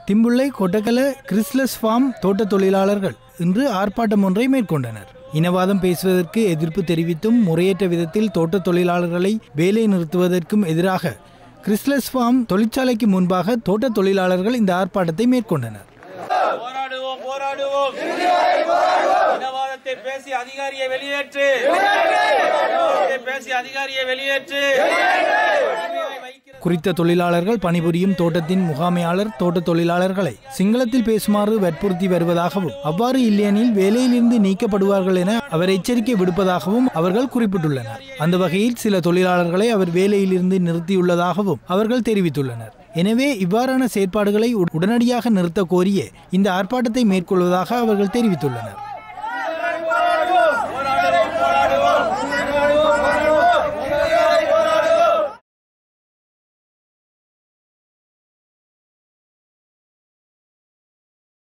திம்புள்ளை கொட்டக்கல கிறிஸ்லஸ் form தோட்ட தொழிலாளர்கள் இன்று ஆர்ப்பாட்டம் ஒன்றை மேற்கொண்டனர் இனவாதம் பேசுவதற்கு எதிர்ப்பு தெரிவித்தும் முறையற்ற விதத்தில் தோட்ட தொழிலாளர்களை வேலை நிறுத்துவதற்கும் எதிராக கிறிஸ்லஸ் ஃபார்ம் தொழிற்சாலைக்கு முன்பாக தோட்ட தொழிலாளர்கள் இந்த ஆர்ப்பாட்டத்தை மேற்கொண்டனர் போராடுவோம் போராடுவோம் இனவாதத்தை பேசி அதிகாரியை வெளியேற்று இனவாதத்தை பேசி அதிகாரியை வெளியேற்று அடிமையாய் வைக்கிற குறித்த தொழிலாளர்கள் பணிபுரியும் தோட்டத்தின் முகாமையாளர் தோட்ட தொழிலாளர்களை சிங்களத்தில் பேசுமாறு வற்புறுத்தி வருவதாகவும் அவ்வாறு இல்லையெனில் வேலையிலிருந்து நீக்கப்படுவார்கள் என அவர் எச்சரிக்கை விடுப்பதாகவும் அவர்கள் குறிப்பிட்டுள்ளனர் அந்த வகையில் சில தொழிலாளர்களை அவர் வேலையிலிருந்து நிறுத்தியுள்ளதாகவும் அவர்கள் தெரிவித்துள்ளனர் எனவே இவ்வாறான செயற்பாடுகளை உடனடியாக நிறுத்த கோரிய இந்த ஆர்ப்பாட்டத்தை மேற்கொள்வதாக அவர்கள் தெரிவித்துள்ளனர்